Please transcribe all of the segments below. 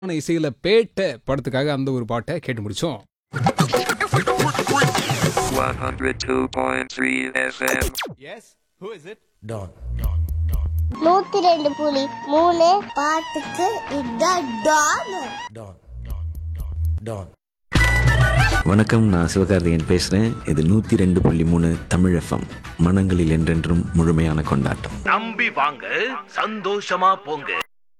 ஆன இசையில பேட்ட படத்துக்காக அந்த ஒரு பாட்டை கேட்டு முடிச்சோம் 102.3 FM. டான் நூத்தி ரெண்டு புலி மூணு பாட்டுக்கு இதான் டான் டான் டான் வணக்கம் நான் சிவகார்த்திகேயன் பேசுகிறேன் இது நூற்றி ரெண்டு புள்ளி மூணு தமிழ் எஃப்எம் மனங்களில் என்றென்றும் முழுமையான கொண்டாட்டம் நம்பி வாங்க சந்தோஷமா போங்க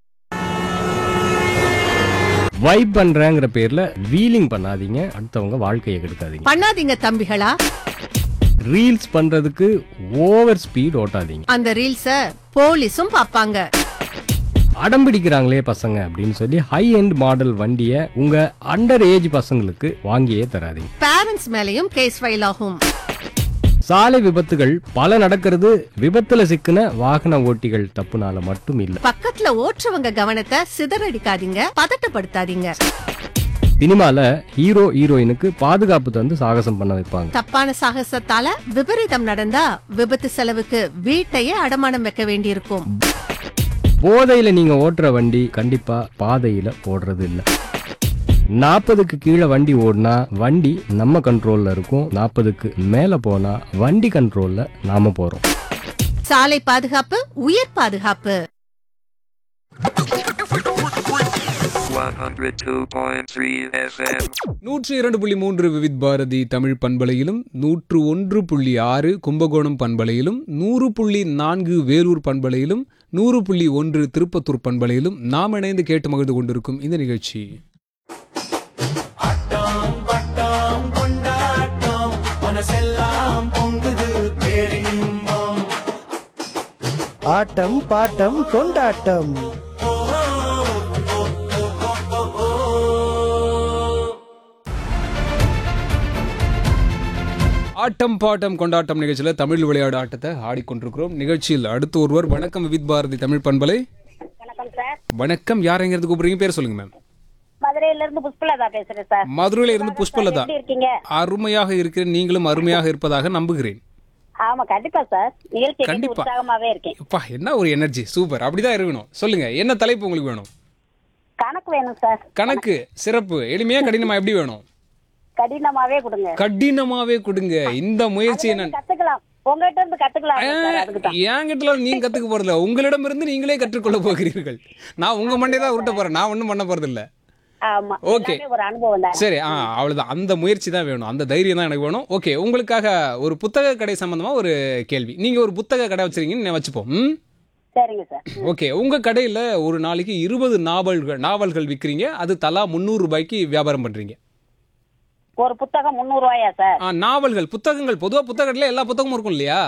வைப் பண்றேங்கிற பேர்ல வீலிங் பண்ணாதீங்க அடுத்தவங்க வாழ்க்கையை கெடுக்காதீங்க பண்ணாதீங்க தம்பிகளா ரீல்ஸ் பண்றதுக்கு ஓவர் ஸ்பீட் ஓட்டாதீங்க அந்த ரீல்ஸ போலீஸும் பாப்பாங்க அடம் பிடிக்கிறாங்களே பசங்க அப்படின்னு சொல்லி ஹை எண்ட் மாடல் வண்டியை உங்க அண்டர் ஏஜ் பசங்களுக்கு வாங்கியே தராதீங்க பேரண்ட்ஸ் மேலயும் கேஸ் ஃபைல் ஆகும் சாலை விபத்துகள் பல நடக்கிறது விபத்துல சிக்கின வாகன ஓட்டிகள் தப்புனால மட்டும் இல்ல பக்கத்துல ஓட்டுறவங்க கவனத்தை சிதறடிக்காதீங்க பதட்டப்படுத்தாதீங்க சினிமால ஹீரோ ஹீரோயினுக்கு பாதுகாப்பு தந்து சாகசம் பண்ண வைப்பாங்க தப்பான சாகசத்தால விபரீதம் நடந்தா விபத்து செலவுக்கு வீட்டையே அடமானம் வைக்க வேண்டியிருக்கும் போதையில நீங்க ஓட்டுற வண்டி கண்டிப்பா பாதையில ஓடுறது இல்ல நாற்பதுக்கு கீழே வண்டி ஓடினா வண்டி நம்ம கண்ட்ரோல்ல இருக்கும் நாற்பதுக்கு மேல போனா வண்டி கண்ட்ரோல்ல நாம போறோம் சாலை பாதுகாப்பு உயிர் பாதுகாப்பு 102.3 FM. நூற்று இரண்டு புள்ளி மூன்று விவித் பாரதி தமிழ் பண்பலையிலும் நூற்று ஒன்று புள்ளி ஆறு கும்பகோணம் பண்பலையிலும் நூறு புள்ளி நான்கு வேலூர் பண்பலையிலும் நூறு புள்ளி ஒன்று திருப்பத்தூர் பண்பலையிலும் நாம் இணைந்து கேட்டு மகிழ்ந்து கொண்டிருக்கும் இந்த நிகழ்ச்சி ஆட்டம் பாட்டம் கொண்டாட்டம் ஆட்டம் பாட்டம் கொண்டாட்டம் நிகழ்ச்சியில் தமிழ் விளையாடு ஆட்டத்தை ஆடிக்கொண்டிருக்கிறோம் நிகழ்ச்சியில் அடுத்து ஒருவர் வணக்கம் விவித் பாரதி தமிழ் பண்பலை வணக்கம் சார் வணக்கம் யார் எங்கிறது கூப்பிடுறீங்க பேர் சொல்லுங்க மேம் மதுரையில இருந்து புஷ்பலதா பேசுறேன் சார் மதுரையில இருந்து புஷ்பலதா எப்படி இருக்கீங்க அருமையாக இருக்கிறேன் நீங்களும் அருமையாக இருப்பதாக நம்புகிறேன் ஆமா கண்டிப்பா சார் நிகழ்ச்சி கேட்டு கண்டிப்பா. உற்சாகமாவே இருக்கேன் அப்பா என்ன ஒரு எனர்ஜி சூப்பர் அப்படிதான் இருக்கணும் சொல்லுங்க என்ன தலைப்பு உங்களுக்கு வேணும் கணக்கு வேணும் சார் கணக்கு சிறப்பு எளிமையா கடினமா எப்படி வேணும் கடினமாவே கொடுங்க கடினமாவே கொடுங்க இந்த முயற்சி என்ன கத்துக்கலாம் உங்ககிட்ட இருந்து கத்துக்கலாம் சார் அதுக்கு தான் என்கிட்ட நீங்க கத்துக்க போறதில்ல உங்களிடமிருந்து நீங்களே கற்றுக்கொள்ள போகிறீர்கள் நான் உங்க மண்டே தான் உருட்ட போறேன் நான் ஒண்ணும் பண்ண போறது இல்ல ஆமா Okay. எல்லாமே ஒரு அனுபவம் தான் சரி ஆ அவ்வளவுதான் அந்த முயற்சி தான் வேணும் அந்த தைரியம் தான் எனக்கு வேணும் ஓகே உங்களுக்காக ஒரு புத்தக கடை சம்பந்தமா ஒரு கேள்வி நீங்க ஒரு புத்தக கடை வச்சிருக்கீங்கன்னு வச்சுப்போம் ம்? சரிங்க சார் ஓகே உங்க கடையில ஒரு நாளைக்கு இருபது நாவல்கள் நாவல்கள் விற்கிறீங்க அது தலா முந்நூறு ரூபாய்க்கு வியாபாரம் பண்றீங்க ஒரு புத்தகம் முந்நூறு ரூபாயா சார் ஆ, நாவல்கள் புத்தகங்கள் பொதுவா புத்தகத்துல எல்லா புத்தகமும் இருக்கும் இல்லையா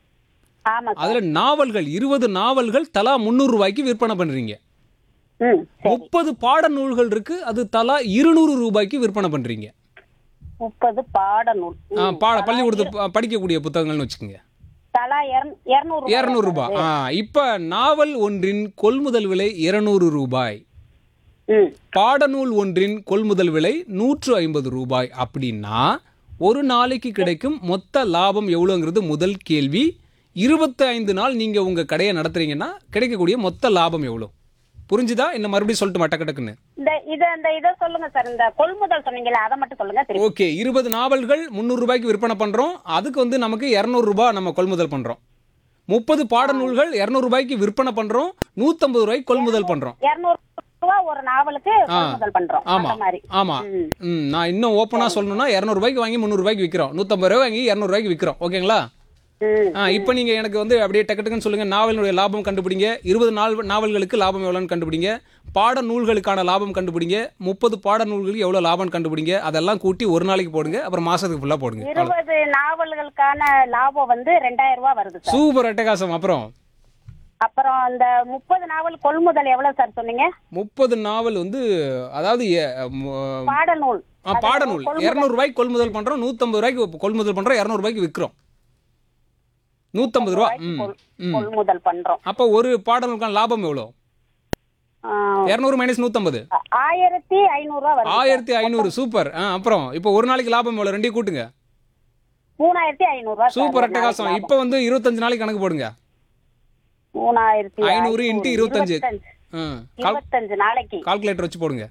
ஆமா சார் அதுல நாவல்கள் இருபது நாவல்கள் தலா முந்நூறு ரூபாய்க்கு விற்பனை பண்றீங்க ம் சரி முப்பது பாட நூல்கள் இருக்கு அது தலா இருநூறு ரூபாய்க்கு விற்பனை பண்றீங்க முப்பது பாட நூல் ஆ, ம். பாட தலா பள்ளிக்கூடத்து இரு- ப- படிக்கக்கூடிய புத்தகங்கள்னு வச்சுக்கோங்க தலா இருநூறு இருநூறு ரூபாய் ஆ, இப்ப நாவல் ஒன்றின் கொள்முதல் விலை இருநூறு ரூபாய் ம் பாடநூல் ஒன்றின் கொள்முதல் விலை நூற்று ஐம்பது ரூபாய் அப்படின்னா ஒரு நாளைக்கு கிடைக்கும் மொத்த லாபம் எவ்வளோங்கிறது முதல் கேள்வி இருபத்தி ஐந்து நாள் நீங்க உங்க கடையை நடத்துறீங்கன்னா கிடைக்கக்கூடிய மொத்த லாபம் எவ்வளோ புரிஞ்சுதா என்ன மறுபடியும் சொல்லிட்டு டக்கு டக்குன்னு இந்த இத இந்த இத சொல்லுங்க சார் இந்த கொள்முதல் சொன்னீங்கல்ல அதை மட்டும் சொல்லுங்க திருப்பி ஓகே இருபது நாவல்கள் முந்நூறு ரூபாய்க்கு விற்பனை பண்றோம் அதுக்கு வந்து நமக்கு இரநூறு ரூபாய் நம்ம கொள்முதல் பண்றோம் முப்பது பாடநூல்கள் இரநூறு ரூபாய்க்கு விற்பனை பண்றோம் நூத்தம்பது ரூபாய்க்கு கொள்முதல் பண்றோம் இருநூறு ரூபா ஒரு நாவலுக்கு ஆ. கொள்முதல் பண்றோம் ஆமா அந்த மாதிரி ஆமா ம். ம் நான் இன்னும் ஓப்பனா சொல்லணும்னா இரநூறு ரூபாய்க்கு வாங்கி முந்நூறு ரூபாய்க்கு விற்கிறோம் நூத்தம்பது ரூபாய் வாங்கி இரநூறு ரூபாய்க்கு விற்கிறோம் ஓகேங்களா ம். ஆ இப்போ நீங்க எனக்கு வந்து அப்படியே டக்கு டக்குன்னு சொல்லுங்க நாவலினுடைய லாபம் கண்டுபிடிங்க இருபது நாள் நாவல்களுக்கு லாபம் எவ்வளோன்னு கண்டுபிடிங்க பாட நூல்களுக்கான லாபம் கண்டுபிடிங்க முப்பது பாட நூல்களுக்கு எவ்வளோ லாபம் கண்டுபிடிங்க அதெல்லாம் கூட்டி ஒரு நாளைக்கு போடுங்க அப்புறம் மாசத்துக்கு ஃபுல்லா போடுங்க அவ்வளவுதான். இருபது நாவல்களுக்கான லாபம் வந்து ரெண்டாயிரம் ரூபாய் வருது சார் சூப்பர் அட்டகாசம் அப்புறம் அப்புறம் இந்த முப்பது நாவல் கொள்முதல் எவ்வளவு சார் சொன்னீங்க முப்பது நாவல் வந்து அதாவது எ- ம- பாடநூல் ஆ, பாடநூல் இரநூறு ரூபாய்க்கு கொள்முதல் பண்றோம் நூத்தம்பது ரூபாய்க்கு கொள்முதல் பண்றோம் இரநூறு ரூபாய்க்கு விற்கிறோம் நூத்தம்பது ரூபா ம் ம் கொள்முதல் பண்றோம் அப்போ ஒரு பாடநூலுக்கான லாபம் எவ்வளோ ஆ, இரநூறு மைனஸ் நூத்தம்பது ஆயிரத்தி ஐநூறு ரூபாய் வருது சார். ஆயிரத்தி ஐநூறு சூப்பர் ஆ அப்புறம் இப்போ ஒரு நாளைக்கு லாபம் எவ்வளோ ரெண்டையும் கூட்டுங்க மூணாயிரத்தி ஐநூறு ரூபாய் சார் சூப்பர் ஒரு நாளைக்கு அட்டகாசம் லாபம். இப்போ வந்து இருபத்தஞ்சு நாளைக்கு கணக்கு போடுங்க மூணாயிரத்தி ஐநூறு இன்ட்டு இருபத்தஞ்சு இருபத்தஞ்சு. ஆ இருபத்தஞ்சு நாளைக்கு கால்குலேட்டர் வச்சு போடுங்க